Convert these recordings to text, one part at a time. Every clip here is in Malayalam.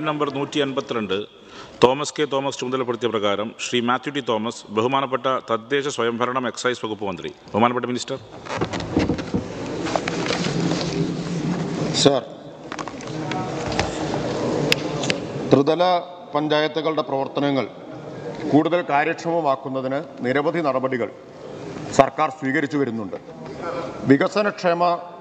നമ്പർ നൂറ്റി അൻപത്തിരണ്ട് തോമസ് കെ തോമസ് ചുമതലപ്പെടുത്തിയ പ്രകാരം ശ്രീ മാത്യു ടി തോമസ് ബഹുമാനപ്പെട്ട തദ്ദേശ സ്വയംഭരണം എക്സൈസ് വകുപ്പ് മന്ത്രി ബഹുമാനപ്പെട്ട മിനിസ്റ്റർ സർ ത്രിതല പഞ്ചായത്തുകളുടെ പ്രവർത്തനങ്ങൾ കൂടുതൽ കാര്യക്ഷമമാക്കുന്നതിന് നിരവധി നടപടികൾ സർക്കാർ സ്വീകരിച്ചു വരുന്നുണ്ട് വികസനക്ഷേമ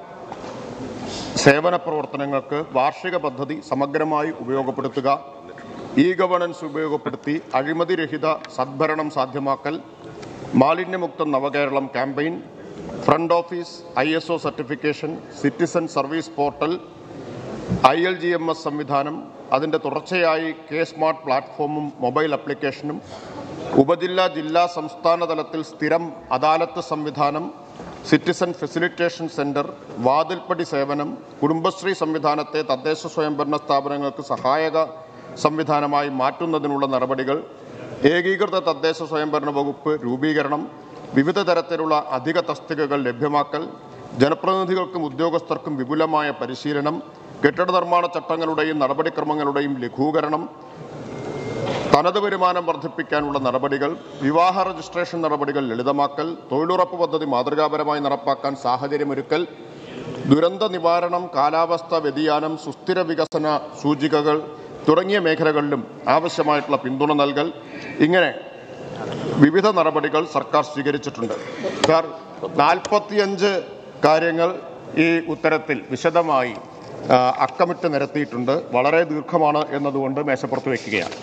സേവന പ്രവർത്തനങ്ങൾക്ക് വാർഷിക പദ്ധതി സമഗ്രമായി ഉപയോഗപ്പെടുത്തുക ഇ ഗവേണൻസ് ഉപയോഗപ്പെടുത്തി അഴിമതിരഹിത സദ്ഭരണം സാധ്യമാക്കൽ മാലിന്യമുക്ത Navakeralam campaign front office I S O certification citizen service portal I L G M S സംവിധാനം അതിൻ്റെ തുടർച്ചയായി കെ സ്മാർട്ട് പ്ലാറ്റ്ഫോമും മൊബൈൽ ആപ്ലിക്കേഷനും ഉപജില്ലാ ജില്ലാ സംസ്ഥാന തലത്തിൽ സ്ഥിരം അദാലത്ത് സംവിധാനം സിറ്റിസൺ ഫെസിലിറ്റേഷൻ സെൻറ്റർ വാതിൽപ്പടി സേവനം കുടുംബശ്രീ സംവിധാനത്തെ തദ്ദേശ സ്വയംഭരണ സ്ഥാപനങ്ങൾക്ക് സഹായക സംവിധാനമായി മാറ്റുന്നതിനുള്ള നടപടികൾ ഏകീകൃത തദ്ദേശ സ്വയംഭരണ വകുപ്പ് രൂപീകരണം വിവിധ തരത്തിലുള്ള അധിക തസ്തികകൾ ലഭ്യമാക്കൽ ജനപ്രതിനിധികൾക്കും ഉദ്യോഗസ്ഥർക്കും വിപുലമായ പരിശീലനം കെട്ടിട നിർമ്മാണ ചട്ടങ്ങളുടെയും നടപടിക്രമങ്ങളുടെയും ലഘൂകരണം തനത് വരുമാനം വർദ്ധിപ്പിക്കാനുള്ള നടപടികൾ വിവാഹ രജിസ്ട്രേഷൻ നടപടികൾ ലളിതമാക്കൽ തൊഴിലുറപ്പ് പദ്ധതി മാതൃകാപരമായി നടപ്പാക്കാൻ സാഹചര്യമൊരുക്കൽ ദുരന്ത നിവാരണം കാലാവസ്ഥ വ്യതിയാനം സുസ്ഥിര വികസന സൂചികകൾ തുടങ്ങിയ മേഖലകളിലും ആവശ്യമായിട്ടുള്ള പിന്തുണ നൽകൽ ഇങ്ങനെ വിവിധ നടപടികൾ സർക്കാർ സ്വീകരിച്ചിട്ടുണ്ട് സാർ നാൽപ്പത്തിയഞ്ച് കാര്യങ്ങൾ ഈ ഉത്തരത്തിൽ വിശദമായി ആ, അക്കമിട്ട് നിരത്തിയിട്ടുണ്ട് വളരെ ദീർഘമാണ് എന്നതുകൊണ്ട് മേശപ്പുറത്ത് വയ്ക്കുകയാണ്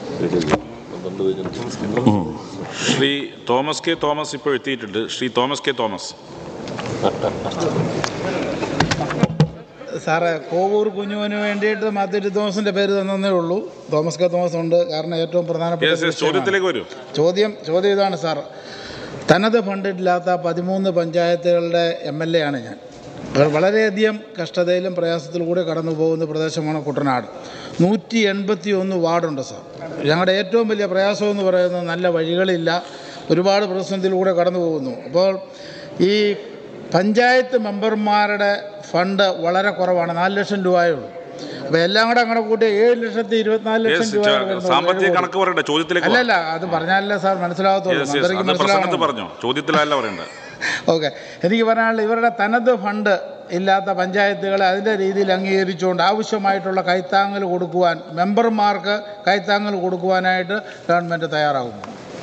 ശ്രീ തോമസ് കെ തോമസ് ഇപ്പോൾ എത്തിയിട്ടുണ്ട് ശ്രീ തോമസ് കെ തോമസ് സാറേ കോവൂർ കുഞ്ഞുവിന് വേണ്ടിയിട്ട് മാത്യു തോമസിന്റെ പേര് തന്നേ ഉള്ളൂ തോമസ് കെ തോമസ് ഉണ്ട് കാരണം ഏറ്റവും പ്രധാനപ്പെട്ട Yes, yes, വിഷയമാണ്. ചോദ്യത്തിലേക്ക് വരൂ ചോദ്യം ചോദ്യം ഇതാണ് സാർ തനത് ഫണ്ടില്ലാത്ത പതിമൂന്ന് പഞ്ചായത്തുകളുടെ എം എൽ എ ആണ് ഞാൻ അപ്പോൾ വളരെയധികം കഷ്ടതയിലും പ്രയാസത്തിലും കൂടെ കടന്നു പോകുന്ന പ്രദേശമാണ് കുട്ടനാട് നൂറ്റി എൺപത്തി ഒന്ന് വാർഡുണ്ട് സാർ ഞങ്ങളുടെ ഏറ്റവും വലിയ പ്രയാസം എന്ന് പറയുന്നത് നല്ല വഴികളില്ല ഒരുപാട് പ്രതിസന്ധിയിലൂടെ കടന്നു പോകുന്നു അപ്പോൾ ഈ പഞ്ചായത്ത് മെമ്പർമാരുടെ ഫണ്ട് വളരെ കുറവാണ് നാല് ലക്ഷം രൂപയേ ഉള്ളൂ അപ്പോൾ എല്ലാം കൂടെ അങ്ങനെ കൂട്ടി ഏഴ് ലക്ഷത്തി ഇരുപത്തിനാല് ലക്ഷം Yes, രൂപ ച- വരുന്നുള്ളൂ. സാമ്പത്തിക ഏഴ് കോടി. കണക്ക് പറയണ്ട ചോദ്യത്തിലേക്ക് വാ. അല്ലല്ല അത് പറഞ്ഞാലല്ലേ സാർ മനസ്സിലാകത്തുള്ളൂ Yes, yes, മന്ത്രിക്ക് അത് പ്രസംഗത്ത് മനസ്സിലാവണം പറഞ്ഞോ ചോദ്യത്തിലല്ല പറയണ്ടത് ഓക്കെ എനിക്ക് പറയാനുള്ള ഇവരുടെ തനത് ഫണ്ട് ഇല്ലാത്ത പഞ്ചായത്തുകളെ അതിൻ്റെ രീതിയിൽ അംഗീകരിച്ചുകൊണ്ട് ആവശ്യമായിട്ടുള്ള കൈത്താങ്ങൽ കൊടുക്കുവാൻ മെമ്പർമാർക്ക് കൈത്താങ്ങൽ കൊടുക്കുവാനായിട്ട് ഗവൺമെൻറ് തയ്യാറാകുന്നു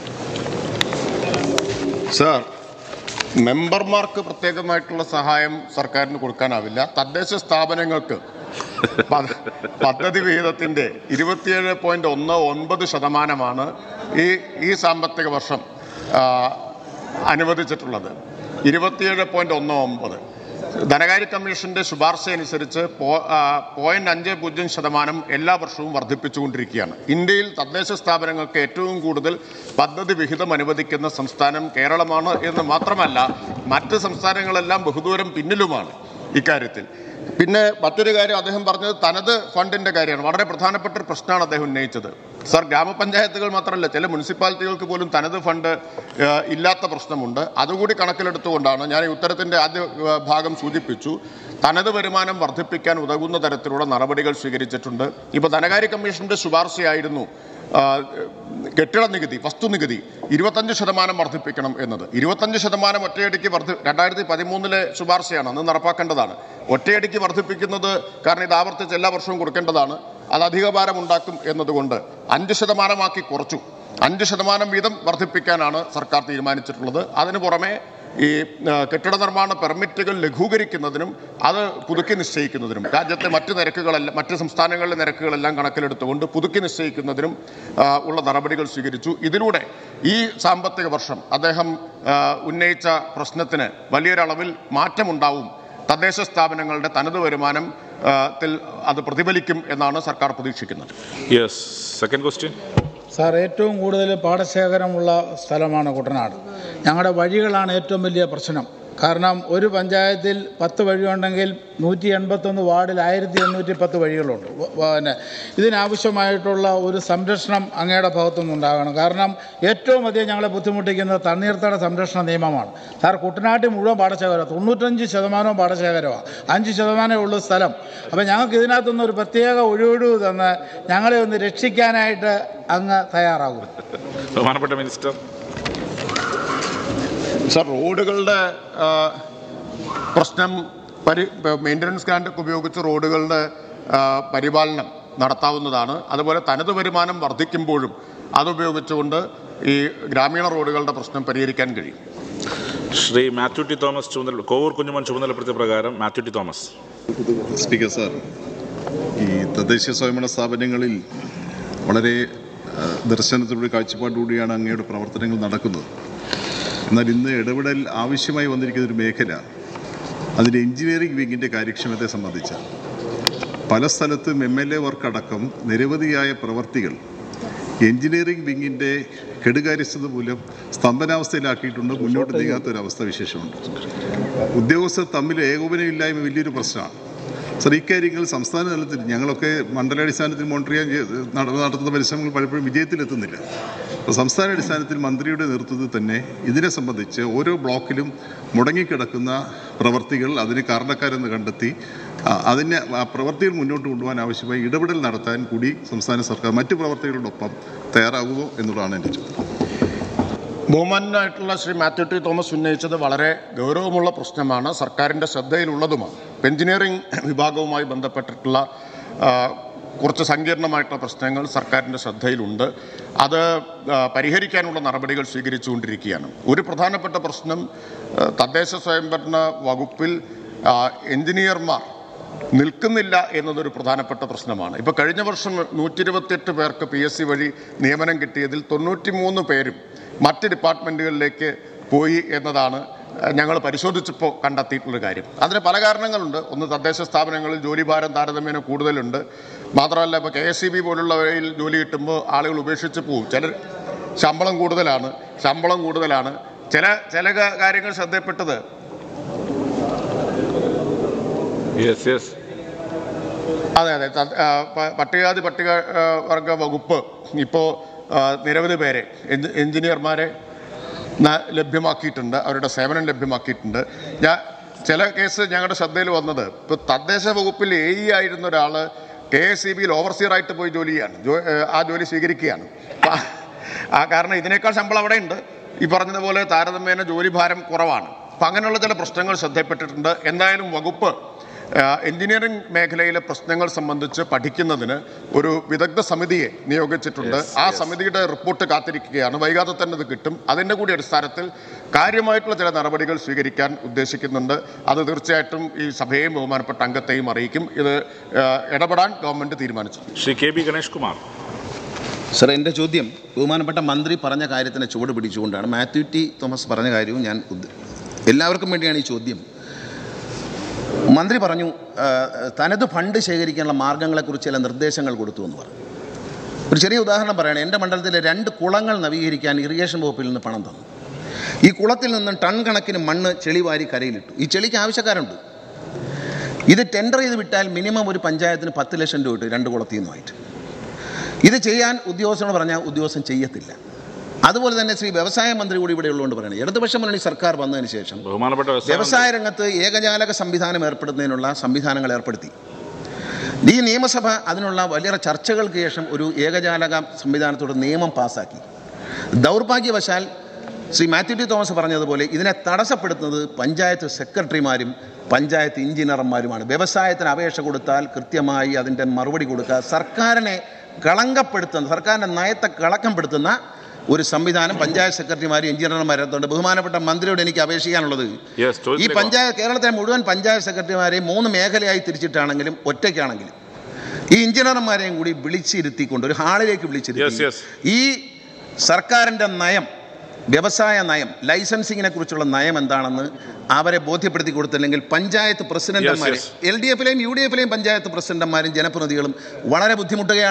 സാർ മെമ്പർമാർക്ക് പ്രത്യേകമായിട്ടുള്ള സഹായം സർക്കാരിന് കൊടുക്കാനാവില്ല തദ്ദേശ സ്ഥാപനങ്ങൾക്ക് പ- പദ്ധതി വിഹിതത്തിന്റെ ഇരുപത്തിയേഴ് പോയിന്റ് ഒന്ന് ഒൻപത് ശതമാനമാണ് ഈ ഈ സാമ്പത്തിക വർഷം ആ, അനുവദിച്ചിട്ടുള്ളത് ഇരുപത്തിയേഴ് പോയിന്റ് ഒന്ന് ഒമ്പത് ധനകാര്യ കമ്മീഷന്റെ ശുപാർശ അനുസരിച്ച് പോയിന്റ് അഞ്ച് പൂജ്യം ശതമാനം എല്ലാ വർഷവും വർദ്ധിപ്പിച്ചുകൊണ്ടിരിക്കുകയാണ് ഇന്ത്യയിൽ തദ്ദേശ സ്ഥാപനങ്ങൾക്ക് ഏറ്റവും കൂടുതൽ പദ്ധതി വിഹിതം അനുവദിക്കുന്ന സംസ്ഥാനം കേരളമാണ് എന്ന് മാത്രമല്ല മറ്റ് സംസ്ഥാനങ്ങളെല്ലാം ബഹുദൂരം പിന്നിലുമാണ് ഇക്കാര്യത്തിൽ പിന്നെ മറ്റൊരു കാര്യം അദ്ദേഹം പറഞ്ഞത് തനത് ഫണ്ടിന്റെ കാര്യമാണ് വളരെ പ്രധാനപ്പെട്ട ഒരു പ്രശ്നമാണ് അദ്ദേഹം ഉന്നയിച്ചത് സാർ ഗ്രാമപഞ്ചായത്തുകൾ മാത്രമല്ല ചില മുനിസിപ്പാലിറ്റികൾക്ക് പോലും തനത് ഫണ്ട് ഏഹ്, ഇല്ലാത്ത പ്രശ്നമുണ്ട് അതുകൂടി കണക്കിലെടുത്തുകൊണ്ടാണ് ഞാൻ ഈ ഉത്തരത്തിന്റെ ആദ്യ ഏഹ്, ഭാഗം സൂചിപ്പിച്ചു തനത് വരുമാനം വർദ്ധിപ്പിക്കാൻ ഉതകുന്ന തരത്തിലുള്ള നടപടികൾ സ്വീകരിച്ചിട്ടുണ്ട് ഇപ്പോൾ ധനകാര്യ കമ്മീഷന്റെ ശുപാർശയായിരുന്നു ആ, കെട്ടിട നികുതി വസ്തുനികുതി ഇരുപത്തഞ്ച് ശതമാനം വർദ്ധിപ്പിക്കണം എന്നത് ഇരുപത്തഞ്ച് ശതമാനം ഒറ്റയടിക്ക് വർദ്ധി രണ്ടായിരത്തി പതിമൂന്നിലെ ശുപാർശയാണ് അന്ന് നടപ്പാക്കേണ്ടതാണ് ഒറ്റയടിക്ക് വർദ്ധിപ്പിക്കുന്നത് കാരണം ഇത് ആവർത്തിച്ച് എല്ലാ വർഷവും കൊടുക്കേണ്ടതാണ് അത് അധിക ഭാരം ഉണ്ടാക്കും എന്നതുകൊണ്ട് അഞ്ച് ശതമാനമാക്കി കുറച്ചു അഞ്ച് ശതമാനം വീതം വർദ്ധിപ്പിക്കാനാണ് സർക്കാർ തീരുമാനിച്ചിട്ടുള്ളത് അതിനു പുറമെ ഈ ആ, കെട്ടിട നിർമ്മാണ പെർമിറ്റുകൾ ലഘൂകരിക്കുന്നതിനും അത് പുതുക്കി നിശ്ചയിക്കുന്നതിനും രാജ്യത്തെ മറ്റ് നിരക്കുകളെല്ലാം മറ്റ് സംസ്ഥാനങ്ങളിലെ നിരക്കുകളെല്ലാം കണക്കിലെടുത്തുകൊണ്ട് പുതുക്കി നിശ്ചയിക്കുന്നതിനും ആ, ഉള്ള നടപടികൾ സ്വീകരിച്ചു ഇതിലൂടെ ഈ സാമ്പത്തിക വർഷം അദ്ദേഹം ആ, ഉന്നയിച്ച പ്രശ്നത്തിന് വലിയൊരളവിൽ മാറ്റമുണ്ടാവും തദ്ദേശ സ്ഥാപനങ്ങളുടെ തനത് വരുമാനം ആ, ത്തിൽ അത് പ്രതിഫലിക്കും എന്നാണ് സർക്കാർ പ്രതീക്ഷിക്കുന്നത് യെസ് സെക്കൻഡ് ക്വസ്റ്റ്യൻ സാർ ഏറ്റവും കൂടുതൽ പാടശേഖരമുള്ള സ്ഥലമാണ് കുട്ടനാട് ഞങ്ങളുടെ വഴികളാണ് ഏറ്റവും വലിയ പ്രശ്നം കാരണം ഒരു പഞ്ചായത്തിൽ പത്ത് വഴിയുണ്ടെങ്കിൽ നൂറ്റി എൺപത്തൊന്ന് വാർഡിൽ ആയിരത്തി എണ്ണൂറ്റി പത്ത് വഴികളുണ്ട് വ- പിന്നെ ഇതിനാവശ്യമായിട്ടുള്ള ഒരു സംരക്ഷണം അങ്ങയുടെ ഭാഗത്തുനിന്നുണ്ടാകണം കാരണം ഏറ്റവും അധികം ഞങ്ങളെ ബുദ്ധിമുട്ടിക്കുന്നത് തണ്ണീർത്തട സംരക്ഷണ നിയമമാണ് സാർ കുട്ടനാട്ടിൽ മുഴുവൻ പാടശേഖരം തൊണ്ണൂറ്റഞ്ച് ശതമാനവും പാടശേഖരമാണ് അഞ്ച് ശതമാനമേ ഉള്ളൂ സ്ഥലം അപ്പോൾ ഞങ്ങൾക്ക് ഇതിനകത്തുനിന്ന് ഒരു പ്രത്യേക ഒഴിവൊഴിവ് തന്ന് ഞങ്ങളെ ഒന്ന് രക്ഷിക്കാനായിട്ട് അങ്ങ് തയ്യാറാകും ബഹുമാനപ്പെട്ട മിനിസ്റ്റർ സർ റോഡുകളുടെ ആ, പ്രശ്നം പരി മെയിൻ്റനൻസ് ഗ്രാൻഡ് ഉപയോഗിച്ച് റോഡുകളുടെ ആ, പരിപാലനം നടത്താവുന്നതാണ് അതുപോലെ തനത് വരുമാനം വർദ്ധിക്കുമ്പോഴും അതുപയോഗിച്ചുകൊണ്ട് ഈ ഗ്രാമീണ റോഡുകളുടെ പ്രശ്നം പരിഹരിക്കാൻ കഴിയും ശ്രീ മാത്യു ടി തോമസ് ചുമതല കോവൂർ കുഞ്ഞുമോൻ ചുമതലപ്പെടുത്തിയ പ്രകാരം Mathew T Thomas speaker sir ഈ തദ്ദേശീയ സ്വയംഭരണ സ്ഥാപനങ്ങളിൽ വളരെ ആ, ദർശനത്തിലൂടെ കാഴ്ചപ്പാടുകൂടിയാണ് അങ്ങയുടെ പ്രവർത്തനങ്ങൾ നടക്കുന്നത് എന്നാൽ ഇന്ന് ഇടപെടൽ ആവശ്യമായി വന്നിരിക്കുന്ന ഒരു മേഖല അതിൻ്റെ എഞ്ചിനീയറിംഗ് വിങ്ങിൻ്റെ കാര്യക്ഷമതയെ സംബന്ധിച്ച് പല സ്ഥലത്തും എം എൽ എ വർക്ക് അടക്കം നിരവധിയായ പ്രവർത്തികൾ എഞ്ചിനീയറിംഗ് വിങ്ങിൻ്റെ കെടുകാര്യസ്ഥത മൂലം സ്തംഭനാവസ്ഥയിലാക്കിയിട്ടുണ്ട് മുന്നോട്ട് നീങ്ങാത്ത ഒരു അവസ്ഥ വിശേഷമുണ്ട് ഉദ്യോഗസ്ഥർ തമ്മിൽ ഏകോപനമില്ലായ്മ വലിയൊരു പ്രശ്നമാണ് സർ ഇക്കാര്യങ്ങൾ സംസ്ഥാന തലത്തിൽ ഞങ്ങളൊക്കെ മണ്ഡലാടിസ്ഥാനത്തിൽ മോണിറ്റർ ചെയ്യാൻ ചെയ്ത് നട- നടത്തുന്ന പരിശ്രമങ്ങൾ പലപ്പോഴും വിജയത്തിലെത്തുന്നില്ല അപ്പോൾ സംസ്ഥാന അടിസ്ഥാനത്തിൽ മന്ത്രിയുടെ നേതൃത്വത്തിൽ തന്നെ ഇതിനെ സംബന്ധിച്ച് ഓരോ ബ്ലോക്കിലും മുടങ്ങിക്കിടക്കുന്ന പ്രവർത്തികൾ അതിന് കാരണക്കാരെന്ന് കണ്ടെത്തി ആ, അതിനെ ആ പ്രവർത്തികൾ മുന്നോട്ട് കൊണ്ടുപോകാൻ ആവശ്യമായി ഇടപെടൽ നടത്താൻ കൂടി സംസ്ഥാന സർക്കാർ മറ്റ് പ്രവർത്തികളോടൊപ്പം തയ്യാറാകുമോ എന്നുള്ളതാണ് എൻ്റെ ചോദ്യം ബഹുമാനായിട്ടുള്ള ശ്രീ മാത്യു ടി തോമസ് ഉന്നയിച്ചത് വളരെ ഗൗരവമുള്ള പ്രശ്നമാണ് സർക്കാരിൻ്റെ ശ്രദ്ധയിലുള്ളതുമാണ് എഞ്ചിനീയറിംഗ് വിഭാഗവുമായി ബന്ധപ്പെട്ടിട്ടുള്ള ആ, കുറച്ച് സങ്കീർണമായിട്ടുള്ള പ്രശ്നങ്ങൾ സർക്കാരിൻ്റെ ശ്രദ്ധയിലുണ്ട് അത് ആ, പരിഹരിക്കാനുള്ള നടപടികൾ സ്വീകരിച്ചുകൊണ്ടിരിക്കുകയാണ് ഒരു പ്രധാനപ്പെട്ട പ്രശ്നം ആ, തദ്ദേശ സ്വയംഭരണ വകുപ്പിൽ ആ, എഞ്ചിനീയർമാർ നിൽക്കുന്നില്ല എന്നതൊരു പ്രധാനപ്പെട്ട പ്രശ്നമാണ് ഇപ്പോൾ കഴിഞ്ഞ വർഷം നൂറ്റി ഇരുപത്തിയെട്ട് പേർക്ക് പി എസ് സി വഴി നിയമനം കിട്ടിയതിൽ തൊണ്ണൂറ്റി മൂന്ന് പേരും മറ്റ് ഡിപ്പാർട്ട്മെൻറ്റുകളിലേക്ക് പോയി എന്നതാണ് ഞങ്ങൾ പരിശോധിച്ചപ്പോൾ കണ്ടെത്തിയിട്ടുള്ള കാര്യം അതിന് പല കാരണങ്ങളുണ്ട് ഒന്ന് തദ്ദേശ സ്ഥാപനങ്ങളിൽ ജോലിഭാരം താരതമ്യേന കൂടുതലുണ്ട് മാത്രമല്ല ഇപ്പോൾ കെ എസ് സി ബി പോലുള്ളവയിൽ ജോലി കിട്ടുമ്പോൾ ആളുകൾ ഉപേക്ഷിച്ച് പോകും ചിലർ ശമ്പളം കൂടുതലാണ് ശമ്പളം കൂടുതലാണ് ചില ചില കാ- കാര്യങ്ങൾ ശ്രദ്ധയപ്പെട്ടത് യെസ് യെസ് അതെ അതെ ത- ആ, പ- പട്ടികജാതി പട്ടിക ആ, വർഗ വകുപ്പ് ഇപ്പോൾ നിരവധി പേരെ എഞ്ചി- എഞ്ചിനീയർമാരെ ന- ലഭ്യമാക്കിയിട്ടുണ്ട് അവരുടെ സേവനം ലഭ്യമാക്കിയിട്ടുണ്ട് ഞാൻ ചില കേസ് ഞങ്ങളുടെ ശ്രദ്ധയിൽ വന്നത് ഇപ്പോൾ തദ്ദേശ വകുപ്പിൽ എ ഇ ആയിരുന്ന ഒരാൾ കെ എസ് സി ബിയിൽ ഓവർസിയറായിട്ട് പോയി ജോലി ചെയ്യാണ് ജോ- ഏ, ആ ജോലി സ്വീകരിക്കുകയാണ് അപ്പൊ ആ കാരണം ഇതിനേക്കാൾ ശമ്പളം അവിടെ ഉണ്ട് ഈ പറഞ്ഞതുപോലെ താരതമ്യേന ജോലി ഭാരം കുറവാണ് അപ്പം അങ്ങനെയുള്ള ചില പ്രശ്നങ്ങൾ ശ്രദ്ധയപ്പെട്ടിട്ടുണ്ട് എന്തായാലും വകുപ്പ് ആ, എഞ്ചിനീയറിംഗ് മേഖലയിലെ പ്രശ്നങ്ങൾ സംബന്ധിച്ച് പഠിക്കുന്നതിന് ഒരു വിദഗ്ധ സമിതിയെ നിയോഗിച്ചിട്ടുണ്ട് ആ സമിതിയുടെ റിപ്പോർട്ട് കാത്തിരിക്കുകയാണ് വൈകാതെ തന്നെ ഇത് കിട്ടും അതിൻ്റെ കൂടി അടിസ്ഥാനത്തിൽ കാര്യമായിട്ടുള്ള ചില നടപടികൾ സ്വീകരിക്കാൻ ഉദ്ദേശിക്കുന്നുണ്ട് അത് തീർച്ചയായിട്ടും ഈ സഭയെയും ബഹുമാനപ്പെട്ട അംഗത്തെയും അറിയിക്കും ഇത് ആ, ഇടപെടാൻ ഗവൺമെന്റ് തീരുമാനിച്ചു Shri K B Ganesh Kumar sir എൻ്റെ ചോദ്യം ബഹുമാനപ്പെട്ട മന്ത്രി പറഞ്ഞ കാര്യത്തിന് ചുവട് പിടിച്ചുകൊണ്ടാണ് മാത്യു ടി തോമസ് പറഞ്ഞ കാര്യവും ഞാൻ ഉദ്ദ- എല്ലാവർക്കും വേണ്ടിയാണ് ഈ ചോദ്യം മന്ത്രി പറഞ്ഞു ആ, തനത് ഫണ്ട് ശേഖരിക്കാനുള്ള മാർഗങ്ങളെക്കുറിച്ച് ചില നിർദ്ദേശങ്ങൾ കൊടുത്തു എന്ന് പറഞ്ഞു ഒരു ചെറിയ ഉദാഹരണം പറയണേ എൻ്റെ മണ്ഡലത്തിലെ രണ്ട് കുളങ്ങൾ നവീകരിക്കാൻ ഇറിഗേഷൻ വകുപ്പിൽ നിന്ന് പണം തന്നു ഈ കുളത്തിൽ നിന്നും ടൺ കണക്കിന് മണ്ണ് ചെളി വാരി കരയിലിട്ടു ഈ ചെളിക്ക് ആവശ്യക്കാരുണ്ട് ഇത് ടെൻഡർ ചെയ്ത് വിട്ടാൽ മിനിമം ഒരു പഞ്ചായത്തിന് പത്ത് ലക്ഷം രൂപ കിട്ടും രണ്ട് കുളത്തിൽ നിന്നുമായിട്ട് ഇത് ചെയ്യാൻ ഉദ്യോഗസ്ഥനോട് പറഞ്ഞാൽ ഉദ്യോഗസ്ഥൻ ചെയ്യത്തില്ല അതുപോലെ തന്നെ ശ്രീ വ്യവസായ മന്ത്രി കൂടി ഇവിടെ ഉള്ളതുകൊണ്ട് പറയുന്നത് ഇടതുപക്ഷ മുന്നണി സർക്കാർ വന്നതിന് ശേഷം ബഹുമാനപ്പെട്ട വ്യവസായ വ്യവസായ രംഗത്ത് ഏകജാലക സംവിധാനം ഏർപ്പെടുത്തുന്നതിനുള്ള സംവിധാനങ്ങൾ ഏർപ്പെടുത്തി ഈ നിയമസഭ അതിനുള്ള വലിയ ചർച്ചകൾക്ക് ശേഷം ഒരു ഏകജാലക സംവിധാനത്തോട് നിയമം പാസാക്കി ദൗർഭാഗ്യവശാൽ ശ്രീ മാത്യു ടി തോമസ് പറഞ്ഞതുപോലെ ഇതിനെ തടസ്സപ്പെടുത്തുന്നത് പഞ്ചായത്ത് സെക്രട്ടറിമാരും പഞ്ചായത്ത് എഞ്ചിനീയർമാരുമാണ് വ്യവസായത്തിന് അപേക്ഷ കൊടുത്താൽ കൃത്യമായി അതിൻ്റെ മറുപടി കൊടുക്കുക സർക്കാരിനെ കളങ്കപ്പെടുത്തുന്ന സർക്കാരിൻ്റെ നയത്തെ കളങ്കപ്പെടുത്തുന്ന ഒരു സംവിധാനം പഞ്ചായത്ത് സെക്രട്ടറിമാരും എഞ്ചിനീയർമാരും ബഹുമാനപ്പെട്ട മന്ത്രിയോട് എനിക്ക് അപേക്ഷിക്കാനുള്ളത് Yes, ഈ ചോദിച്ചില്ലേ? പഞ്ചായത്ത് കേരളത്തിലെ മുഴുവൻ പഞ്ചായത്ത് സെക്രട്ടറിമാരെ മൂന്ന് മേഖലയായി തിരിച്ചിട്ടാണെങ്കിലും ഒറ്റയ്ക്കാണെങ്കിലും ഈ എഞ്ചിനീയർമാരെയും കൂടി വിളിച്ചിരുത്തിക്കൊണ്ട് ഒരു ഹാളിലേക്ക് Yes, വിളിച്ചിരുത്തി yes. ഈ സർക്കാരിൻ്റെ നയം വ്യവസായ നയം ലൈസൻസിങ്ങിനെ കുറിച്ചുള്ള നയം എന്താണെന്ന് അവരെ ബോധ്യപ്പെടുത്തി കൊടുത്തില്ലെങ്കിൽ പഞ്ചായത്ത് പ്രസിഡന്റുമാരെ Yes, എൽ ഡി എഫിലെയും യു ഡി എഫിലെയും പഞ്ചായത്ത് പ്രസിഡന്റുമാരും ജനപ്രതിനിധികളും വളരെ ബുദ്ധിമുട്ടുകയാണ്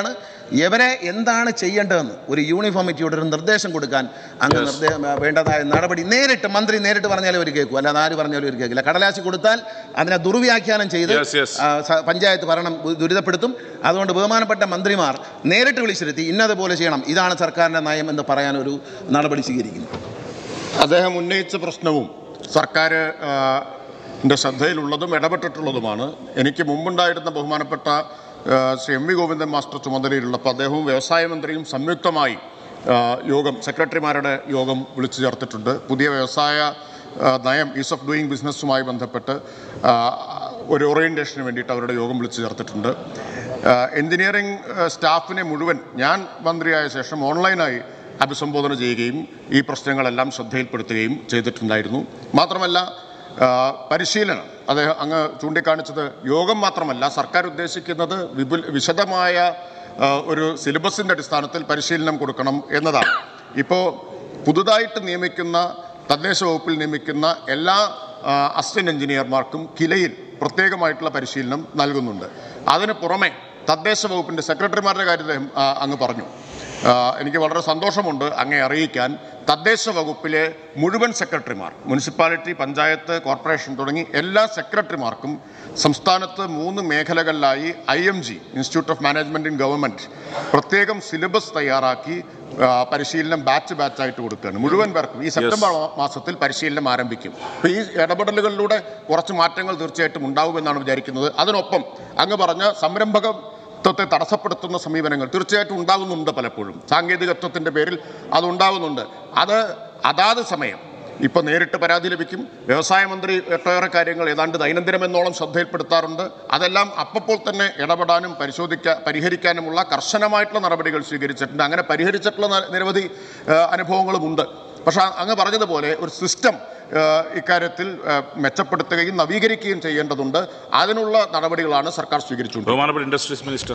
ഇവരെ എന്താണ് ചെയ്യേണ്ടതെന്ന് ഒരു യൂണിഫോമിറ്റിയോട് ഒരു നിർദ്ദേശം കൊടുക്കാൻ അങ്ങ് നിർദ്ദേ വേണ്ടതായ നടപടി നേരിട്ട് മന്ത്രി നേരിട്ട് പറഞ്ഞാലും അവർ കേൾക്കും അല്ലാതെ ആര് പറഞ്ഞാലും അവർ കേൾക്കില്ല കടലാസി കൊടുത്താൽ അതിനെ ദുർവ്യാഖ്യാനം ചെയ്ത് Yes, yes. ആ, സ- പഞ്ചായത്ത് ഭരണം ദു- ദുരിതപ്പെടുത്തും അതുകൊണ്ട് ബഹുമാനപ്പെട്ട മന്ത്രിമാർ നേരിട്ട് വിളിച്ചിരുത്തി ഇന്നതുപോലെ ചെയ്യണം ഇതാണ് സർക്കാരിൻ്റെ നയം എന്ന് പറയാൻ ഒരു നടപടി സ്വീകരിക്കുന്നു അദ്ദേഹം ഉന്നയിച്ച പ്രശ്നവും സർക്കാർ ആ, ന്റെ ശ്രദ്ധയിലുള്ളതും ഇടപെട്ടിട്ടുള്ളതുമാണ് എനിക്ക് മുമ്പുണ്ടായിരുന്ന ബഹുമാനപ്പെട്ട ആ, Shri M V Govindan master ചുമതലയിലുള്ളപ്പോൾ അദ്ദേഹവും വ്യവസായ മന്ത്രിയും സംയുക്തമായി ആ, യോഗം സെക്രട്ടറിമാരുടെ യോഗം വിളിച്ചു ചേർത്തിട്ടുണ്ട് പുതിയ വ്യവസായ ആ, നയം ഈസ് ഓഫ് ഡൂയിങ് ബിസിനസ്സുമായി ബന്ധപ്പെട്ട് ആ, ഒരു ഓറിയൻറ്റേഷന് വേണ്ടിയിട്ട് അവരുടെ യോഗം വിളിച്ചു ചേർത്തിട്ടുണ്ട് ആ, എഞ്ചിനീയറിംഗ് ആ, സ്റ്റാഫിനെ മുഴുവൻ ഞാൻ മന്ത്രിയായ ശേഷം ഓൺലൈനായി അഭിസംബോധന ചെയ്യുകയും ഈ പ്രശ്നങ്ങളെല്ലാം ശ്രദ്ധയിൽപ്പെടുത്തുകയും ചെയ്തിട്ടുണ്ടായിരുന്നു മാത്രമല്ല ആ, പരിശീലനം അദ്ദേഹം അങ്ങ് ചൂണ്ടിക്കാണിച്ചത് യോഗം മാത്രമല്ല സർക്കാർ ഉദ്ദേശിക്കുന്നത് വിപുൽ വിശദമായ ആ, ഒരു സിലബസിൻ്റെ അടിസ്ഥാനത്തിൽ പരിശീലനം കൊടുക്കണം എന്നതാണ് ഇപ്പോൾ പുതുതായിട്ട് നിയമിക്കുന്ന തദ്ദേശ വകുപ്പിൽ നിയമിക്കുന്ന എല്ലാ ആ, അസിസ്റ്റന്റ് എഞ്ചിനീയർമാർക്കും കിലയിൽ പ്രത്യേകമായിട്ടുള്ള പരിശീലനം നൽകുന്നുണ്ട് അതിന് പുറമെ തദ്ദേശ വകുപ്പിൻ്റെ സെക്രട്ടറിമാരുടെ കാര്യത്തിൽ ആ, അങ്ങ് പറഞ്ഞു ആ, എനിക്ക് വളരെ സന്തോഷമുണ്ട് അങ്ങേ അറിയിക്കാൻ തദ്ദേശ വകുപ്പിലെ മുഴുവൻ സെക്രട്ടറിമാർ മുനിസിപ്പാലിറ്റി പഞ്ചായത്ത് കോർപ്പറേഷൻ തുടങ്ങി എല്ലാ സെക്രട്ടറിമാർക്കും സംസ്ഥാനത്ത് മൂന്ന് മേഖലകളിലായി I M G institute of management in government പ്രത്യേകം സിലബസ് തയ്യാറാക്കി ആ, പരിശീലനം ബാച്ച് ബാച്ചായിട്ട് കൊടുക്കുകയാണ് മുഴുവൻ പേർക്കും ഈ സെപ്റ്റംബർ മാസത്തിൽ പരിശീലനം ആരംഭിക്കും അപ്പോൾ ഈ ഇടപെടലുകളിലൂടെ കുറച്ച് മാറ്റങ്ങൾ തീർച്ചയായിട്ടും ഉണ്ടാവുമെന്നാണ് വിചാരിക്കുന്നത് അതിനൊപ്പം അങ്ങ് പറഞ്ഞ സംരംഭക ത്വത്തെ തടസ്സപ്പെടുത്തുന്ന സമീപനങ്ങൾ തീർച്ചയായിട്ടും ഉണ്ടാകുന്നുണ്ട് പലപ്പോഴും സാങ്കേതികത്വത്തിൻ്റെ പേരിൽ അത് ഉണ്ടാകുന്നുണ്ട് അത് അതാത് സമയം ഇപ്പോൾ നേരിട്ട് പരാതി ലഭിക്കും വ്യവസായ മന്ത്രി ഒട്ടേറെ കാര്യങ്ങൾ ഏതാണ്ട് ദൈനംദിനമെന്നോളം ശ്രദ്ധയിൽപ്പെടുത്താറുണ്ട് അതെല്ലാം അപ്പോൾ തന്നെ ഇടപെടാനും പരിശോധിക്കാൻ പരിഹരിക്കാനുമുള്ള കർശനമായിട്ടുള്ള നടപടികൾ സ്വീകരിച്ചിട്ടുണ്ട് അങ്ങനെ പരിഹരിച്ചിട്ടുള്ള ന- നിരവധി ആ, അനുഭവങ്ങളുമുണ്ട് പക്ഷേ അങ്ങ് പറഞ്ഞതുപോലെ ഒരു സിസ്റ്റം ഇക്കാര്യത്തിൽ ആ, മെച്ചപ്പെടുത്തുകയും നവീകരിക്കുകയും ചെയ്യേണ്ടതുണ്ട് അതിനുള്ള നടപടികളാണ് സർക്കാർ സ്വീകരിച്ചുകൊണ്ടിരിക്കുന്നത് ബഹുമാനപ്പെട്ട ഇൻഡസ്ട്രീസ് മിനിസ്റ്റർ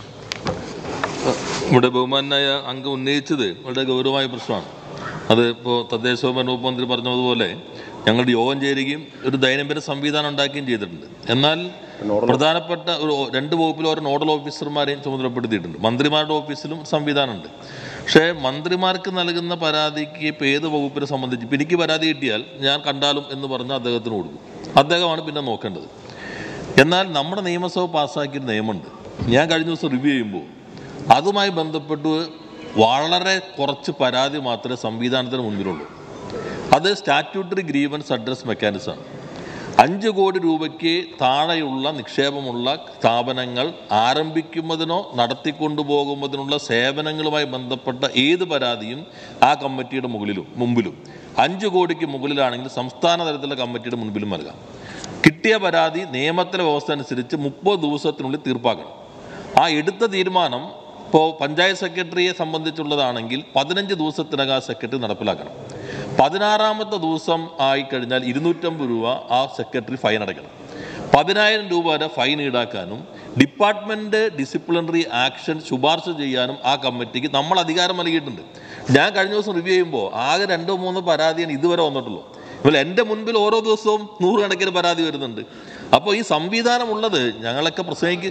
ഇവിടെ ബഹുമാനായ അംഗം ഉന്നയിച്ചത് വളരെ ഗൗരവമായ പ്രശ്നമാണ് അത് ഇപ്പോൾ തദ്ദേശ സ്വയംഭരണ വകുപ്പ് മന്ത്രി പറഞ്ഞതുപോലെ ഞങ്ങളുടെ യോഗം ചേരുകയും ഒരു ദൈനംദിന സംവിധാനം ഉണ്ടാക്കുകയും ചെയ്തിട്ടുണ്ട് എന്നാൽ പ്രധാനപ്പെട്ട ഒരു രണ്ട് വകുപ്പിൽ ഓരോ നോഡൽ ഓഫീസർമാരെയും ചുമതലപ്പെടുത്തിയിട്ടുണ്ട് മന്ത്രിമാരുടെ ഓഫീസിലും സംവിധാനമുണ്ട് പക്ഷേ മന്ത്രിമാർക്ക് നൽകുന്ന പരാതിക്ക് ഇപ്പോൾ ഏത് വകുപ്പിനെ സംബന്ധിച്ച് ഇപ്പം എനിക്ക് പരാതി കിട്ടിയാൽ ഞാൻ കണ്ടാലും എന്ന് പറഞ്ഞ് അദ്ദേഹത്തിന് കൊടുക്കും അദ്ദേഹമാണ് പിന്നെ നോക്കേണ്ടത് എന്നാൽ നമ്മുടെ നിയമസഭ പാസ്സാക്കിയൊരു നിയമമുണ്ട് ഞാൻ കഴിഞ്ഞ ദിവസം റിവ്യൂ ചെയ്യുമ്പോൾ അതുമായി ബന്ധപ്പെട്ട് വളരെ കുറച്ച് പരാതി മാത്രമേ സംവിധാനത്തിന് മുൻപിലുള്ളൂ അത് സ്റ്റാറ്റ്യൂട്ടറി ഗ്രീവൻസ് അഡ്രസ് മെക്കാനിസമാണ് അഞ്ച് കോടി രൂപയ്ക്ക് താഴെയുള്ള നിക്ഷേപമുള്ള സ്ഥാപനങ്ങൾ ആരംഭിക്കുന്നതിനോ നടത്തിക്കൊണ്ടുപോകുന്നതിനുള്ള സേവനങ്ങളുമായി ബന്ധപ്പെട്ട ഏത് പരാതിയും ആ കമ്മിറ്റിയുടെ മുകളിലും മുമ്പിലും അഞ്ച് കോടിക്ക് മുകളിലാണെങ്കിൽ സംസ്ഥാന തലത്തിലുള്ള കമ്മിറ്റിയുടെ മുൻപിലും നൽകാം കിട്ടിയ പരാതി നിയമത്തിലെ വ്യവസ്ഥ അനുസരിച്ച് മുപ്പത് ദിവസത്തിനുള്ളിൽ തീർപ്പാക്കണം ആ എടുത്ത തീരുമാനം ഇപ്പോൾ പഞ്ചായത്ത് സെക്രട്ടറിയെ സംബന്ധിച്ചുള്ളതാണെങ്കിൽ പതിനഞ്ച് ദിവസത്തിനകം ആ സെക്രട്ടറി നടപ്പിലാക്കണം പതിനാറാമത്തെ ദിവസം ആയിക്കഴിഞ്ഞാൽ ഇരുന്നൂറ്റമ്പത് രൂപ ആ സെക്രട്ടറി ഫൈൻ അടയ്ക്കണം പതിനായിരം രൂപ വരെ ഫൈൻ ഈടാക്കാനും ഡിപ്പാർട്ട്മെൻറ്റ് ഡിസിപ്ലിനറി ആക്ഷൻ ശുപാർശ ചെയ്യാനും ആ കമ്മിറ്റിക്ക് നമ്മൾ അധികാരം നൽകിയിട്ടുണ്ട് ഞാൻ കഴിഞ്ഞ ദിവസം റിവ്യൂ ചെയ്യുമ്പോൾ ആകെ രണ്ടോ മൂന്നോ പരാതിയാണ് ഇതുവരെ വന്നിട്ടുള്ളൂ ഇപ്പോൾ എൻ്റെ മുൻപിൽ ഓരോ ദിവസവും നൂറുകണക്കിന് പരാതി വരുന്നുണ്ട് അപ്പോൾ ഈ സംവിധാനം ഉള്ളത് ഞങ്ങളൊക്കെ പ്രസംഗിക്ക്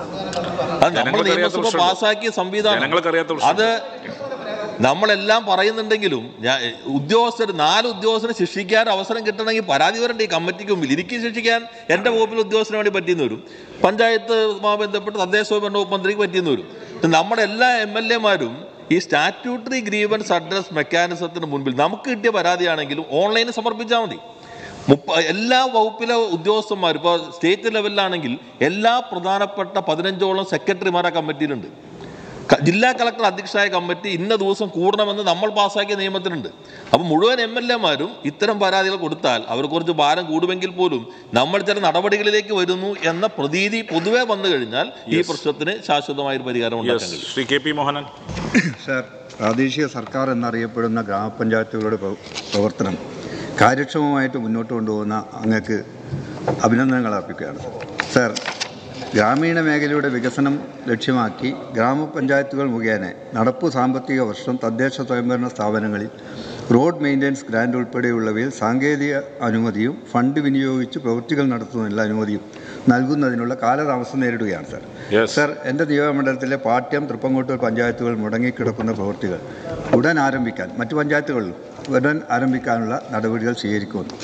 അത് നമ്മൾ ജനങ്ങൾക്ക് അറിയാത്ത നിയമസഭ പ്രശ്നമുണ്ട്. പാസ്സാക്കിയ സംവിധാനം ജനങ്ങൾക്ക് അറിയാത്ത പ്രശ്നം. അത് നമ്മളെല്ലാം പറയുന്നുണ്ടെങ്കിലും ഞാൻ ഉദ്യോഗസ്ഥർ നാല് ഉദ്യോഗസ്ഥരെ ശിക്ഷിക്കാൻ അവസരം കിട്ടണമെങ്കിൽ പരാതി വരണ്ടേ ഈ കമ്മിറ്റിക്ക് മുമ്പിൽ എനിക്ക് ശിക്ഷിക്കാൻ എൻ്റെ വകുപ്പിൽ ഉദ്യോഗസ്ഥന് വേണ്ടി പറ്റിയെന്ന് വരും പഞ്ചായത്തുമായി ബന്ധപ്പെട്ട് തദ്ദേശ സ്വയംഭരണ വകുപ്പ് മന്ത്രിക്ക് പറ്റിയെന്ന് വരും ഇത് നമ്മുടെ എല്ലാ എം എൽ എമാരും ഈ സ്റ്റാറ്റ്യൂട്ടറി ഗ്രീവൻസ് അഡ്രസ് മെക്കാനിസത്തിന് മുൻപിൽ നമുക്ക് കിട്ടിയ പരാതിയാണെങ്കിലും ഓൺലൈനിൽ സമർപ്പിച്ചാൽ മതി മുപ്പ എല്ലാ വകുപ്പിലെ ഉദ്യോഗസ്ഥന്മാർ ഇപ്പോൾ സ്റ്റേറ്റ് ലെവലിലാണെങ്കിൽ എല്ലാ പ്രധാനപ്പെട്ട പതിനഞ്ചോളം സെക്രട്ടറിമാർ ആ കമ്മിറ്റിയിലുണ്ട് ക- ജില്ലാ കളക്ടർ അധ്യക്ഷനായ കമ്മിറ്റി ഇന്ന ദിവസം കൂടണമെന്ന് നമ്മൾ പാസ്സാക്കിയ നിയമത്തിലുണ്ട് അപ്പോൾ മുഴുവൻ എം എൽ എമാരും ഇത്തരം പരാതികൾ കൊടുത്താൽ അവർ കുറച്ച് ഭാരം കൂടുമെങ്കിൽ പോലും നമ്മൾ ചില നടപടികളിലേക്ക് വരുന്നു എന്ന പ്രതീതി പൊതുവെ വന്നു കഴിഞ്ഞാൽ ഈ പ്രശ്നത്തിന് ശാശ്വതമായ ഒരു പരിഹാരം ഉണ്ടാക്കാൻ യെസ് കഴിയും Shri K P Mohanan sir പ്രാദേശിക സർക്കാർ എന്നറിയപ്പെടുന്ന ഗ്രാമപഞ്ചായത്തുകളുടെ പ്രവ- പ്രവർത്തനം കാര്യക്ഷമമായിട്ട് മുന്നോട്ട് കൊണ്ടുപോകുന്ന അങ്ങക്ക് അഭിനന്ദനങ്ങൾ അർപ്പിക്കുകയാണ് സാർ ഗ്രാമീണ മേഖലയുടെ വികസനം ലക്ഷ്യമാക്കി ഗ്രാമപഞ്ചായത്തുകൾ മുഖേന നടപ്പു സാമ്പത്തിക വർഷം തദ്ദേശ സ്വയംഭരണ സ്ഥാപനങ്ങളിൽ റോഡ് മെയിൻ്റനൻസ് ഗ്രാൻഡ് ഉൾപ്പെടെയുള്ളവയിൽ സാങ്കേതിക അനുമതിയും ഫണ്ട് വിനിയോഗിച്ച് പ്രവൃത്തികൾ നടത്തുന്നതിനുള്ള അനുമതിയും നൽകുന്നതിനുള്ള കാലതാമസം നേരിടുകയാണ് സർ Yes. സർ എൻ്റെ നിയോജകമണ്ഡലത്തിലെ പാട്യം തൃപ്പങ്കോട്ടൂർ പഞ്ചായത്തുകൾ മുടങ്ങിക്കിടക്കുന്ന പ്രവൃത്തികൾ ഉടൻ ആരംഭിക്കാൻ മറ്റു പഞ്ചായത്തുകളിലും ഉടൻ ആരംഭിക്കാനുള്ള നടപടികൾ സ്വീകരിക്കുമെന്ന്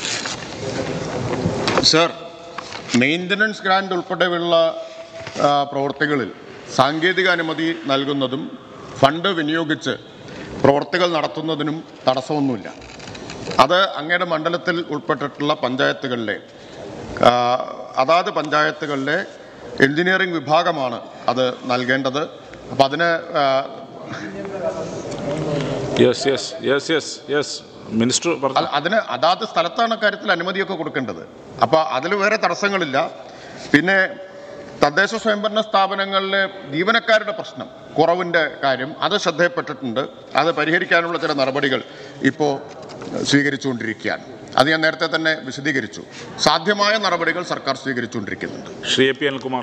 സർ മെയിൻ്റനൻസ് ഗ്രാൻഡ് ഉൾപ്പെടെയുള്ള ആ, പ്രവൃത്തികളിൽ സാങ്കേതിക അനുമതി നൽകുന്നതും ഫണ്ട് വിനിയോഗിച്ച് പ്രവൃത്തികൾ നടത്തുന്നതിനും തടസ്സമൊന്നുമില്ല അത് അങ്ങയുടെ മണ്ഡലത്തിൽ ഉൾപ്പെട്ടിട്ടുള്ള പഞ്ചായത്തുകളിലെ ആ, അതാത് പഞ്ചായത്തുകളിലെ എഞ്ചിനീയറിംഗ് വിഭാഗമാണ് അത് നൽകേണ്ടത് അപ്പം അതിന് ആ, yes yes yes yes yes minister പറഞ്ഞു അല്ല, അതിന് അതാത് സ്ഥലത്താണ് കാര്യത്തിൽ അനുമതിയൊക്കെ കൊടുക്കേണ്ടത് അപ്പോൾ അതിൽ വേറെ തടസ്സങ്ങളില്ല പിന്നെ തദ്ദേശ സ്വയംഭരണ സ്ഥാപനങ്ങളിലെ ജീവനക്കാരുടെ പ്രശ്നം കുറവിൻ്റെ കാര്യം അത് ശ്രദ്ധയപ്പെട്ടിട്ടുണ്ട് അത് പരിഹരിക്കാനുള്ള ചില നടപടികൾ ഇപ്പോൾ സ്വീകരിച്ചുകൊണ്ടിരിക്കുകയാണ് അത് ഞാൻ നേരത്തെ തന്നെ വിശദീകരിച്ചു സാധ്യമായ നടപടികൾ സർക്കാർ സ്വീകരിച്ചുകൊണ്ടിരിക്കുന്നുണ്ട് Shri A P Anilkumar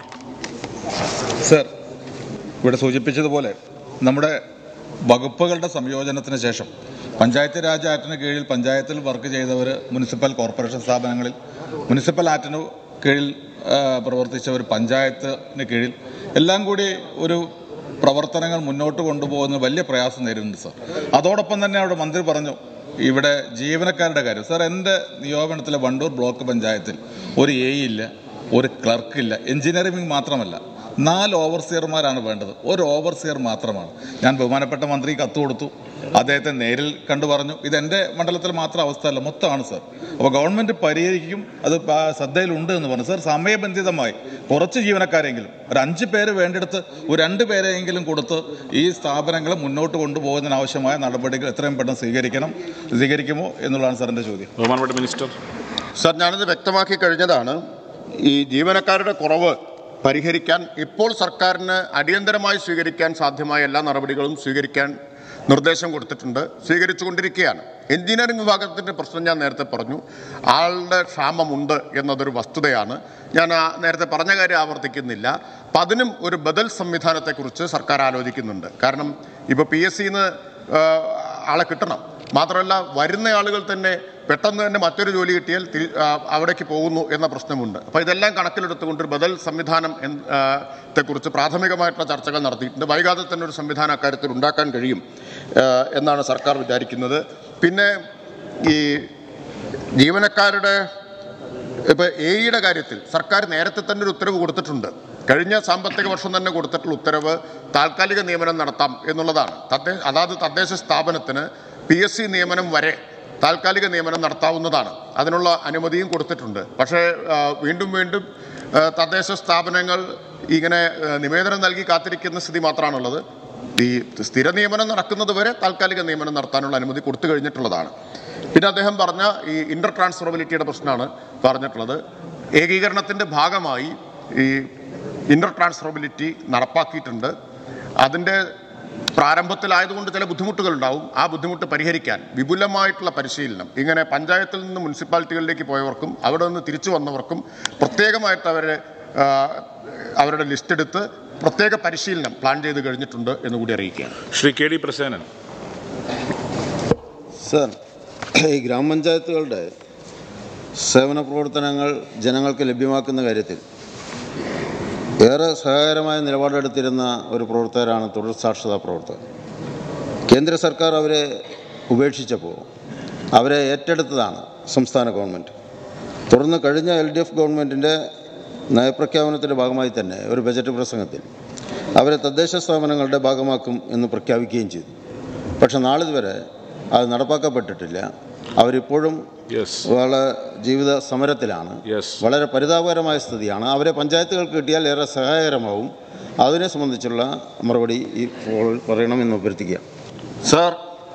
sir ഇവിടെ സൂചിപ്പിച്ചതുപോലെ നമ്മുടെ വകുപ്പുകളുടെ സംയോജനത്തിന് ശേഷം പഞ്ചായത്ത് രാജ് ആക്ടിന് കീഴിൽ പഞ്ചായത്തിൽ വർക്ക് ചെയ്തവർ മുനിസിപ്പൽ കോർപ്പറേഷൻ സ്ഥാപനങ്ങളിൽ മുനിസിപ്പൽ ആക്ടിന് കീഴിൽ ആ, പ്രവർത്തിച്ചവർ പഞ്ചായത്തിന് കീഴിൽ എല്ലാം കൂടി ഒരു പ്രവർത്തനങ്ങൾ മുന്നോട്ട് കൊണ്ടുപോകുന്ന വലിയ പ്രയാസം നേരിടുന്നുണ്ട് സാർ അതോടൊപ്പം തന്നെ അവിടെ മന്ത്രി പറഞ്ഞു ഇവിടെ ജീവനക്കാരുടെ കാര്യം സാർ എൻ്റെ നിയോജനത്തിലെ വണ്ടൂർ ബ്ലോക്ക് പഞ്ചായത്തിൽ ഒരു എ ഇല്ല ഒരു ക്ലർക്കില്ല എഞ്ചിനീയറിംഗ് മാത്രമല്ല നാല് ഓവർസിയർമാരാണ് വേണ്ടത് ഒരു ഓവർസിയർ മാത്രമാണ് ഞാൻ ബഹുമാനപ്പെട്ട മന്ത്രി കത്ത് കൊടുത്തു അദ്ദേഹത്തെ നേരിൽ കണ്ടു പറഞ്ഞു ഇത് എൻ്റെ മണ്ഡലത്തിൽ മാത്രം അവസ്ഥയല്ല മൊത്തമാണ് സാർ അപ്പോൾ ഗവൺമെൻറ് പരിഹരിക്കും അത് പ- ശ്രദ്ധയിലുണ്ട് എന്ന് പറഞ്ഞു സാർ സമയബന്ധിതമായി കുറച്ച് ജീവനക്കാരെങ്കിലും ഒരു അഞ്ച് പേര് വേണ്ടിയെടുത്ത് ഒരു രണ്ട് പേരെയെങ്കിലും കൊടുത്ത് ഈ സ്ഥാപനങ്ങളെ മുന്നോട്ട് കൊണ്ടുപോകുന്നതിനാവശ്യമായ നടപടികൾ എത്രയും പെട്ടെന്ന് സ്വീകരിക്കണം സ്വീകരിക്കുമോ എന്നുള്ളതാണ് സാർ എൻ്റെ ചോദ്യം ബഹുമാനപ്പെട്ട മിനിസ്റ്റർ സർ ഞാനത് വ്യക്തമാക്കി കഴിഞ്ഞതാണ് ഈ ജീവനക്കാരുടെ കുറവ് പരിഹരിക്കാൻ ഇപ്പോൾ സർക്കാരിന് അടിയന്തരമായി സ്വീകരിക്കാൻ സാധ്യമായ എല്ലാ നടപടികളും സ്വീകരിക്കാൻ നിർദ്ദേശം കൊടുത്തിട്ടുണ്ട് സ്വീകരിച്ചുകൊണ്ടിരിക്കുകയാണ് എഞ്ചിനീയറിംഗ് വിഭാഗത്തിൻ്റെ പ്രശ്നം ഞാൻ നേരത്തെ പറഞ്ഞു ആളുടെ ക്ഷാമമുണ്ട് എന്നതൊരു വസ്തുതയാണ് ഞാൻ ആ നേരത്തെ പറഞ്ഞ കാര്യം ആവർത്തിക്കുന്നില്ല അപ്പം അതിനും ഒരു ബദൽ സംവിധാനത്തെക്കുറിച്ച് സർക്കാർ ആലോചിക്കുന്നുണ്ട് കാരണം ഇപ്പോൾ പി എസ് സിന്ന് ആളെ കിട്ടണം മാത്രമല്ല വരുന്ന ആളുകൾ തന്നെ പെട്ടെന്ന് തന്നെ മറ്റൊരു ജോലി കിട്ടിയാൽ തിരി- ആ, അവിടേക്ക് പോകുന്നു എന്ന പ്രശ്നമുണ്ട് അപ്പോൾ ഇതെല്ലാം കണക്കിലെടുത്തുകൊണ്ട് ഒരു ബദൽ സംവിധാനം എന്ന്, ആ, ത്തെക്കുറിച്ച് പ്രാഥമികമായിട്ടുള്ള ചർച്ചകൾ നടത്തിയിട്ടുണ്ട് വൈകാതെ തന്നെ ഒരു സംവിധാനം അക്കാര്യത്തിൽ ഉണ്ടാക്കാൻ കഴിയും ആ, എന്നാണ് സർക്കാർ വിചാരിക്കുന്നത് പിന്നെ ഈ ജീവനക്കാരുടെ ഇപ്പോൾ എയുടെ കാര്യത്തിൽ സർക്കാർ നേരത്തെ തന്നെ ഒരു ഉത്തരവ് കൊടുത്തിട്ടുണ്ട് കഴിഞ്ഞ സാമ്പത്തിക വർഷം തന്നെ കൊടുത്തിട്ടുള്ള ഉത്തരവ് താൽക്കാലിക നിയമനം നടത്താം എന്നുള്ളതാണ് തദ്ദേശ അതാത് തദ്ദേശ സ്ഥാപനത്തിന് പി എസ് സി നിയമനം വരെ താൽക്കാലിക നിയമനം നടത്താവുന്നതാണ് അതിനുള്ള അനുമതിയും കൊടുത്തിട്ടുണ്ട് പക്ഷേ ആ, വീണ്ടും വീണ്ടും ആ, തദ്ദേശ സ്ഥാപനങ്ങൾ ഇങ്ങനെ ആ, നിവേദനം നൽകി കാത്തിരിക്കുന്ന സ്ഥിതി മാത്രമാണുള്ളത് ഈ സ്ഥിര നിയമനം നടക്കുന്നത് വരെ താൽക്കാലിക നിയമനം നടത്താനുള്ള അനുമതി കൊടുത്തു കഴിഞ്ഞിട്ടുള്ളതാണ് പിന്നെ അദ്ദേഹം പറഞ്ഞ ഈ ഇന്റർ ട്രാൻസ്ഫറബിലിറ്റിയുടെ പ്രശ്നമാണ് പറഞ്ഞിട്ടുള്ളത് ഏകീകരണത്തിൻ്റെ ഭാഗമായി ഈ ഇന്റർ ട്രാൻസ്ഫറബിലിറ്റി നടപ്പാക്കിയിട്ടുണ്ട് അതിൻ്റെ പ്രാരംഭത്തിലായതുകൊണ്ട് ചില ബുദ്ധിമുട്ടുകൾ ഉണ്ടാവും ആ ബുദ്ധിമുട്ട് പരിഹരിക്കാൻ വിപുലമായിട്ടുള്ള പരിശീലനം ഇങ്ങനെ പഞ്ചായത്തിൽ നിന്ന് മുനിസിപ്പാലിറ്റികളിലേക്ക് പോയവർക്കും അവിടെ നിന്ന് തിരിച്ചു വന്നവർക്കും പ്രത്യേകമായിട്ട് അവരെ ആ, അവരുടെ ലിസ്റ്റ് എടുത്ത് പ്രത്യേക പരിശീലനം പ്ലാൻ ചെയ്ത് കഴിഞ്ഞിട്ടുണ്ട് എന്ന് കൂടി അറിയിക്കുകയാണ് Shri K D Prasenan sir ഈ ഗ്രാമപഞ്ചായത്തുകളുടെ സേവന പ്രവർത്തനങ്ങൾ ജനങ്ങൾക്ക് ലഭ്യമാക്കുന്ന കാര്യത്തിൽ ഏറെ സഹായകരമായ നിലപാടെടുത്തിരുന്ന ഒരു പ്രവർത്തകരാണ് തൊഴിൽ സാക്ഷരതാ പ്രവർത്തകർ കേന്ദ്ര സർക്കാർ അവരെ ഉപേക്ഷിച്ചപ്പോൾ അവരെ ഏറ്റെടുത്തതാണ് സംസ്ഥാന ഗവൺമെൻറ് തുടർന്ന് കഴിഞ്ഞ എൽ ഡി എഫ് ഗവൺമെൻറ്റിൻ്റെ നയപ്രഖ്യാപനത്തിൻ്റെ ഭാഗമായി തന്നെ ഒരു ബജറ്റ് പ്രസംഗത്തിൽ അവരെ തദ്ദേശ സ്ഥാപനങ്ങളുടെ ഭാഗമാക്കും എന്ന് പ്രഖ്യാപിക്കുകയും ചെയ്തു പക്ഷെ നാളിതുവരെ അത് നടപ്പാക്കപ്പെട്ടിട്ടില്ല അവരിപ്പോഴും യെസ് വളരെ ജീവിത സമരത്തിലാണ് യെസ് വളരെ പരിതാപകരമായ സ്ഥിതിയാണ് അവരെ പഞ്ചായത്തുകൾക്ക് കിട്ടിയാൽ ഏറെ സഹായകരമാവും അതിനെ സംബന്ധിച്ചുള്ള മറുപടി ഈ ഇപ്പോൾ പറയണമെന്ന് അഭ്യർത്ഥിക്കുക സാർ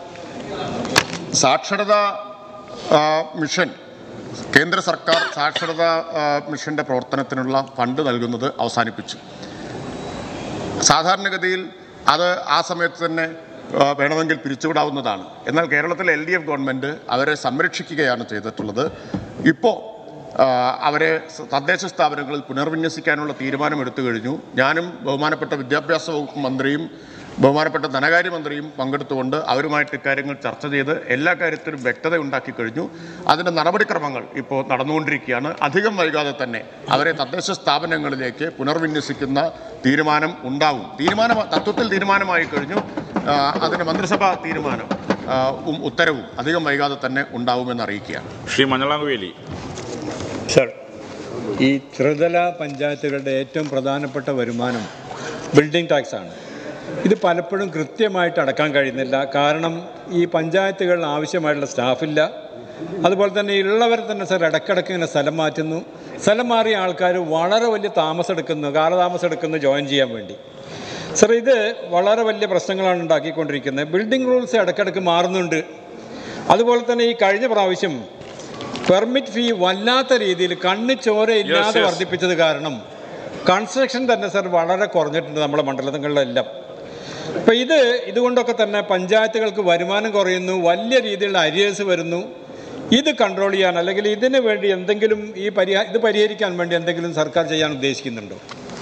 സാക്ഷരതാ ആ, മിഷൻ കേന്ദ്ര സർക്കാർ സാക്ഷരതാ ആ, മിഷന്റെ പ്രവർത്തനത്തിനുള്ള ഫണ്ട് നൽകുന്നത് അവസാനിപ്പിച്ചു സാധാരണഗതിയിൽ അത് ആ സമയത്ത് തന്നെ ആ, വേണമെങ്കിൽ പിരിച്ചുവിടാവുന്നതാണ് എന്നാൽ കേരളത്തിലെ എൽ ഡി എഫ് ഗവൺമെൻറ് അവരെ സംരക്ഷിക്കുകയാണ് ചെയ്തിട്ടുള്ളത് ഇപ്പോൾ ആ, അവരെ സ- തദ്ദേശ സ്ഥാപനങ്ങളിൽ പുനർവിന്യസിക്കാനുള്ള തീരുമാനം എടുത്തു കഴിഞ്ഞു ഞാനും ബഹുമാനപ്പെട്ട വിദ്യാഭ്യാസ വകുപ്പ് മന്ത്രിയും ബഹുമാനപ്പെട്ട ധനകാര്യമന്ത്രിയും പങ്കെടുത്തുകൊണ്ട് അവരുമായിട്ട് ഇക്കാര്യങ്ങൾ ചർച്ച ചെയ്ത് എല്ലാ കാര്യത്തിലും വ്യക്തത ഉണ്ടാക്കി കഴിഞ്ഞു അതിൻ്റെ നടപടിക്രമങ്ങൾ ഇപ്പോൾ നടന്നുകൊണ്ടിരിക്കുകയാണ് അധികം വൈകാതെ തന്നെ അവരെ തദ്ദേശ സ്ഥാപനങ്ങളിലേക്ക് പുനർവിന്യസിക്കുന്ന തീരുമാനം ഉണ്ടാവും തീരുമാനം തത്വത്തിൽ തീരുമാനമായി കഴിഞ്ഞു ആ, അതിന് മന്ത്രിസഭാ തീരുമാനം ആ, ഉം- ഉത്തരവും അധികം വൈകാതെ തന്നെ ഉണ്ടാവുമെന്ന് അറിയിക്കുകയാണ് ശ്രീ മഞ്ഞളാംകുവേലി സർ ഈ ത്രിതല പഞ്ചായത്തുകളുടെ ഏറ്റവും പ്രധാനപ്പെട്ട വരുമാനം ബിൽഡിംഗ് ടാക്സ് ആണ് ഇത് പലപ്പോഴും കൃത്യമായിട്ട് അടക്കാൻ കഴിയുന്നില്ല കാരണം ഈ പഞ്ചായത്തുകളിൽ ആവശ്യമായിട്ടുള്ള സ്റ്റാഫില്ല അതുപോലെ തന്നെ ഉള്ളവർ തന്നെ സർ ഇടയ്ക്കിടയ്ക്ക് ഇങ്ങനെ സ്ഥലം മാറ്റുന്നു സ്ഥലം മാറിയ ആൾക്കാർ വളരെ വലിയ താമസം എടുക്കുന്നു കാലതാമസം എടുക്കുന്നു ജോയിൻ ചെയ്യാൻ വേണ്ടി സർ ഇത് വളരെ വലിയ പ്രശ്നങ്ങളാണ് ഉണ്ടാക്കിക്കൊണ്ടിരിക്കുന്നത് ബിൽഡിംഗ് റൂൾസ് ഇടയ്ക്കിടയ്ക്ക് മാറുന്നുണ്ട് അതുപോലെ തന്നെ ഈ കഴിഞ്ഞ പ്രാവശ്യം പെർമിറ്റ് ഫീ വല്ലാത്ത രീതിയിൽ കണ്ണ് ചോര ഇല്ലാതെ yes. വർദ്ധിപ്പിച്ചത് കാരണം കൺസ്ട്രക്ഷൻ തന്നെ സർ വളരെ കുറഞ്ഞിട്ടുണ്ട് നമ്മുടെ മണ്ഡലങ്ങളിലെല്ലാം അപ്പം ഇത് ഇതുകൊണ്ടൊക്കെ തന്നെ പഞ്ചായത്തുകൾക്ക് വരുമാനം കുറയുന്നു വലിയ രീതിയിലുള്ള അരിയേഴ്സ് വരുന്നു ഇത് കൺട്രോൾ ചെയ്യാൻ അല്ലെങ്കിൽ ഇതിന് വേണ്ടി എന്തെങ്കിലും ഈ പരിഹാ ഇത് പരിഹരിക്കാൻ വേണ്ടി എന്തെങ്കിലും സർക്കാർ ചെയ്യാൻ ഉദ്ദേശിക്കുന്നുണ്ടോ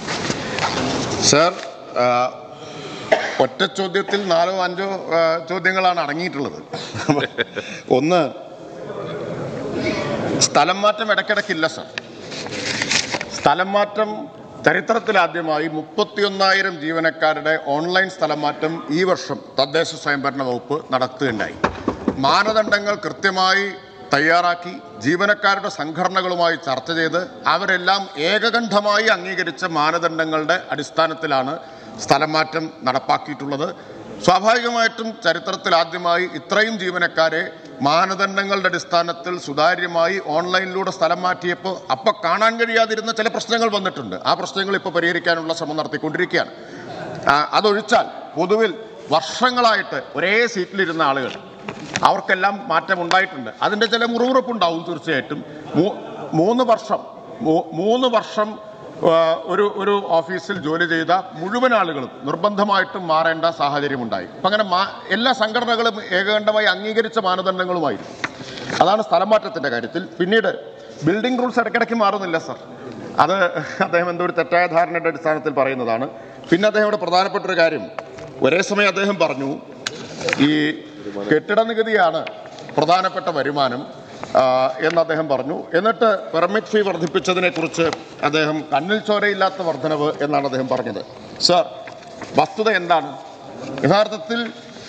സർ ആ, ഒറ്റ ചോദ്യത്തിൽ നാലോ അഞ്ചോ ആ, ചോദ്യങ്ങളാണ് അടങ്ങിയിട്ടുള്ളത് ഒന്ന് സ്ഥലം മാറ്റം ഇടയ്ക്കിടയ്ക്കില്ല സർ സ്ഥലം മാറ്റം ചരിത്രത്തിലാദ്യമായി മുപ്പത്തിയൊന്നായിരം ജീവനക്കാരുടെ ഓൺലൈൻ സ്ഥലം മാറ്റം ഈ വർഷം തദ്ദേശ സ്വയംഭരണ വകുപ്പ് നടത്തുകയുണ്ടായി മാനദണ്ഡങ്ങൾ കൃത്യമായി തയ്യാറാക്കി ജീവനക്കാരുടെ സംഘടനകളുമായി ചർച്ച ചെയ്ത് അവരെല്ലാം ഏകകണ്ഠമായി അംഗീകരിച്ച മാനദണ്ഡങ്ങളുടെ അടിസ്ഥാനത്തിലാണ് സ്ഥലം മാറ്റം നടപ്പാക്കിയിട്ടുള്ളത് സ്വാഭാവികമായിട്ടും ചരിത്രത്തിൽ ആദ്യമായി ഇത്രയും ജീവനക്കാരെ മാനദണ്ഡങ്ങളുടെ അടിസ്ഥാനത്തിൽ സുതാര്യമായി ഓൺലൈനിലൂടെ സ്ഥലം മാറ്റിയപ്പോൾ അപ്പോൾ കാണാൻ കഴിയാതിരുന്ന ചില പ്രശ്നങ്ങൾ വന്നിട്ടുണ്ട് ആ പ്രശ്നങ്ങൾ ഇപ്പോൾ പരിഹരിക്കാനുള്ള ശ്രമം നടത്തിക്കൊണ്ടിരിക്കുകയാണ് ആ, അതൊഴിച്ചാൽ പൊതുവിൽ വർഷങ്ങളായിട്ട് ഒരേ സീറ്റിലിരുന്ന ആളുകൾ അവർക്കെല്ലാം മാറ്റം ഉണ്ടായിട്ടുണ്ട് അതിൻ്റെ ചില മുറിവുറപ്പുണ്ടാവും തീർച്ചയായിട്ടും മൂ- മൂന്ന് വർഷം മൂ- മൂന്ന് വർഷം ആ, ഒരു ഒരു ഓഫീസിൽ ജോലി ചെയ്ത മുഴുവൻ ആളുകളും നിർബന്ധമായിട്ടും മാറേണ്ട സാഹചര്യമുണ്ടായി അപ്പം അങ്ങനെ മാ എല്ലാ സംഘടനകളും ഏകകണ്ഠമായി അംഗീകരിച്ച മാനദണ്ഡങ്ങളുമായിരുന്നു അതാണ് സ്ഥലം മാറ്റത്തിൻ്റെ കാര്യത്തിൽ പിന്നീട് ബിൽഡിംഗ് റൂൾസ് ഇടയ്ക്കിടയ്ക്ക് മാറുന്നില്ല സർ അത് അദ്ദേഹം എന്തോ ഒരു തെറ്റായ ധാരണയുടെ അടിസ്ഥാനത്തിൽ പറയുന്നതാണ് പിന്നെ അദ്ദേഹം ഇവിടെ പ്രധാനപ്പെട്ട ഒരു കാര്യം ഒരേ സമയം അദ്ദേഹം പറഞ്ഞു ഈ കെട്ടിട നികുതിയാണ് പ്രധാനപ്പെട്ട വരുമാനം ആ, എന്ന് അദ്ദേഹം പറഞ്ഞു എന്നിട്ട് പെർമിറ്റ് ഫീ വർദ്ധിപ്പിച്ചതിനെ കുറിച്ച് അദ്ദേഹം കണ്ണിൽ ചോരയില്ലാത്ത വർധനവ് എന്നാണ് അദ്ദേഹം പറഞ്ഞത് സർ വസ്തുത എന്താണ് യഥാർത്ഥത്തിൽ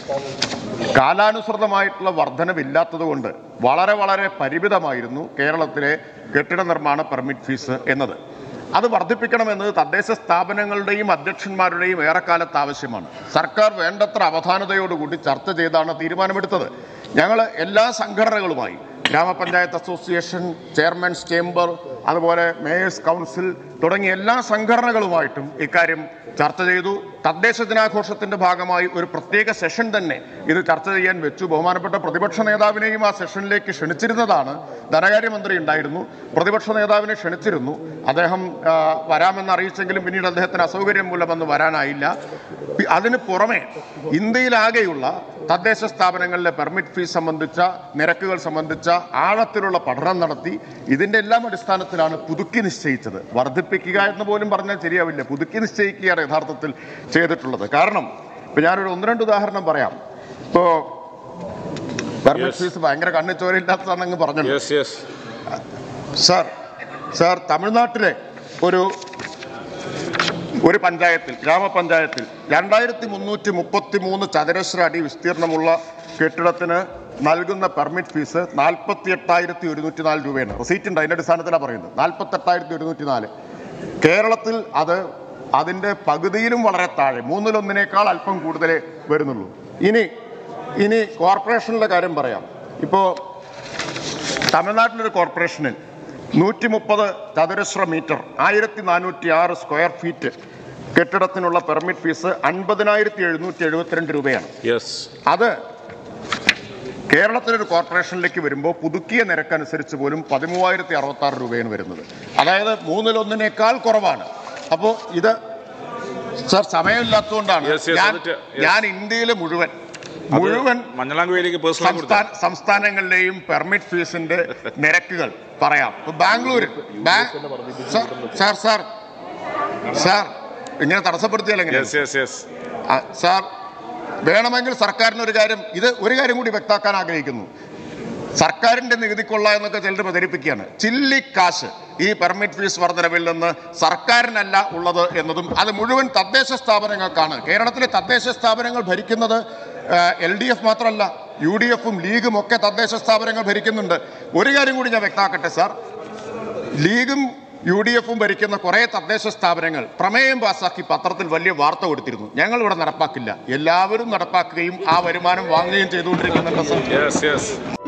കാലാനുസൃതമായിട്ടുള്ള വർധനവില്ലാത്തത് കൊണ്ട് വളരെ വളരെ പരിമിതമായിരുന്നു കേരളത്തിലെ കെട്ടിട നിർമ്മാണ പെർമിറ്റ് ഫീസ് എന്നത് അത് വർദ്ധിപ്പിക്കണമെന്നത് തദ്ദേശ സ്ഥാപനങ്ങളുടെയും അധ്യക്ഷന്മാരുടെയും ഏറെക്കാലത്ത് ആവശ്യമാണ് സർക്കാർ വേണ്ടത്ര അവധാനതയോടുകൂടി ചർച്ച ചെയ്താണ് തീരുമാനമെടുത്തത് ഞങ്ങൾ എല്ലാ സംഘടനകളുമായി ഗ്രാമപഞ്ചായത്ത് അസോസിയേഷൻ ചെയർമാൻസ് ചേംബർ അതുപോലെ മേയേഴ്സ് കൗൺസിൽ തുടങ്ങിയ എല്ലാ സംഘടനകളുമായിട്ടും ഇക്കാര്യം ചർച്ച ചെയ്തു തദ്ദേശ ദിനാഘോഷത്തിന്റെ ഭാഗമായി ഒരു പ്രത്യേക സെഷൻ തന്നെ ഇത് ചർച്ച ചെയ്യാൻ വെച്ചു ബഹുമാനപ്പെട്ട പ്രതിപക്ഷ നേതാവിനെയും ആ സെഷനിലേക്ക് ക്ഷണിച്ചിരുന്നതാണ് ധനകാര്യമന്ത്രി ഉണ്ടായിരുന്നു പ്രതിപക്ഷ നേതാവിനെ ക്ഷണിച്ചിരുന്നു അദ്ദേഹം ആ, വരാമെന്ന് അറിയിച്ചെങ്കിലും പിന്നീട് അദ്ദേഹത്തിന് അസൗകര്യം മൂലമൊന്ന് വരാനായില്ല പി- അതിന് പുറമെ ഇന്ത്യയിലാകെയുള്ള തദ്ദേശ സ്ഥാപനങ്ങളിലെ പെർമിറ്റ് ഫീസ് സംബന്ധിച്ച നിരക്കുകൾ സംബന്ധിച്ച ആഴത്തിലുള്ള പഠനം നടത്തി ഇതിന്റെ എല്ലാം അടിസ്ഥാനത്തിലാണ് പുതുക്കി നിശ്ചയിച്ചത് വർദ്ധിപ്പിക്കുക എന്ന് പോലും പറഞ്ഞാൽ ശരിയാവില്ല പുതുക്കി നിശ്ചയിക്കുകയാണ് യഥാർത്ഥത്തിൽ ചെയ്തിട്ടുള്ളത് കാരണം ഇപ്പൊ ഞാനൊരു ഒന്ന് രണ്ട് ഉദാഹരണം പറയാം ഇപ്പോ പെർമിറ്റ് ഫീസ് ഭയങ്കര കണ്ണിച്ചോരയില്ലാത്തതാണെന്ന് പറഞ്ഞല്ലോ യെസ് യെസ് സാർ സാർ തമിഴ്നാട്ടിലെ ഒരു ഒരു പഞ്ചായത്തിൽ ഗ്രാമപഞ്ചായത്തിൽ രണ്ടായിരത്തി മുന്നൂറ്റി മുപ്പത്തി മൂന്ന് ചതുരശ്ര അടി വിസ്തീർണമുള്ള കെട്ടിടത്തിന് നൽകുന്ന പെർമിറ്റ് ഫീസ് നാൽപ്പത്തി എട്ടായിരത്തി ഒരുന്നൂറ്റി നാല് രൂപയാണ് റെസീറ്റ് ഉണ്ട് അതിൻ്റെ അടിസ്ഥാനത്തിലാണ് പറയുന്നത് നാൽപ്പത്തി എട്ടായിരത്തി ഒരുന്നൂറ്റി നാല് കേരളത്തിൽ അത് അതിൻ്റെ പകുതിയിലും വളരെ താഴെ മൂന്നിലൊന്നിനേക്കാൾ അല്പം കൂടുതലേ വരുന്നുള്ളൂ ഇനി ഇനി കോർപ്പറേഷനിലെ കാര്യം പറയാം ഇപ്പോൾ തമിഴ്നാട്ടിലൊരു കോർപ്പറേഷനിൽ നൂറ്റി മുപ്പത് ചതുരശ്ര മീറ്റർ ആയിരത്തി നാനൂറ്റി ആറ് സ്ക്വയർ ഫീറ്റ് കെട്ടിടത്തിനുള്ള പെർമിറ്റ് ഫീസ് അൻപതിനായിരത്തി എഴുന്നൂറ്റി എഴുപത്തിരണ്ട് രൂപയാണ് യെസ് അത് കേരളത്തിലൊരു കോർപ്പറേഷനിലേക്ക് വരുമ്പോൾ പുതുക്കിയ നിരക്കനുസരിച്ച് പോലും പതിമൂവായിരത്തി അറുപത്തി ആറ് രൂപയാണ് വരുന്നത് അതായത് മൂന്നിലൊന്നിനേക്കാൾ കുറവാണ് അപ്പോൾ ഇത് സാർ സമയമില്ലാത്തതുകൊണ്ടാണ് Yes, yes, ഞാൻ എന്നിട്ട്, yes. ഞാൻ ഇന്ത്യയിലെ മുഴുവൻ മുഴുവൻ മഞ്ഞളാംകുഴിയിലേക്ക് പേഴ്സണൽ സംസ്ഥാന സംസ്ഥാനങ്ങളിലെയും പെർമിറ്റ് ഫീസിന്റെ നിരക്കുകൾ പറയാം ഇപ്പൊ ബാംഗ്ലൂർ ബാ- സാർ സാർ സാർ സാർ ഇങ്ങനെ തടസ്സപ്പെടുത്തിയാൽ എങ്ങനെയാണ് യെസ് യെസ് യെസ് ആ, സാർ വേണമെങ്കിൽ സർക്കാരിന് ഒരു കാര്യം ഇത് ഒരു കാര്യം കൂടി വ്യക്തമാക്കാൻ ആഗ്രഹിക്കുന്നു സർക്കാരിന്റെ നികുതിക്കൊള്ള എന്നൊക്കെ ചിലർ പ്രചരിപ്പിക്കുകയാണ് ചില്ലിക്കാശ് ഈ പെർമിറ്റ് ഫീസ് വർധനവിൽ നിന്ന് സർക്കാരിനല്ല ഉള്ളത് എന്നതും അത് മുഴുവൻ തദ്ദേശ സ്ഥാപനങ്ങൾക്കാണ് കേരളത്തിലെ തദ്ദേശ സ്ഥാപനങ്ങൾ ഭരിക്കുന്നത് എൽ ഡി എഫ് മാത്രമല്ല യു ഡി എഫും ലീഗും ഒക്കെ തദ്ദേശ സ്ഥാപനങ്ങൾ ഭരിക്കുന്നുണ്ട് ഒരു കാര്യം കൂടി ഞാൻ വ്യക്തമാക്കട്ടെ സാർ ലീഗും യു ഡി എഫും ഭരിക്കുന്ന കുറേ തദ്ദേശ സ്ഥാപനങ്ങൾ പ്രമേയം പാസാക്കി പത്രത്തിൽ വലിയ വാർത്ത കൊടുത്തിരുന്നു ഞങ്ങൾ ഇവിടെ നടപ്പാക്കില്ല എല്ലാവരും നടപ്പാക്കുകയും ആ വരുമാനം വാങ്ങുകയും ചെയ്തുകൊണ്ടിരിക്കുന്നുണ്ട് സാർ യെസ് യെസ്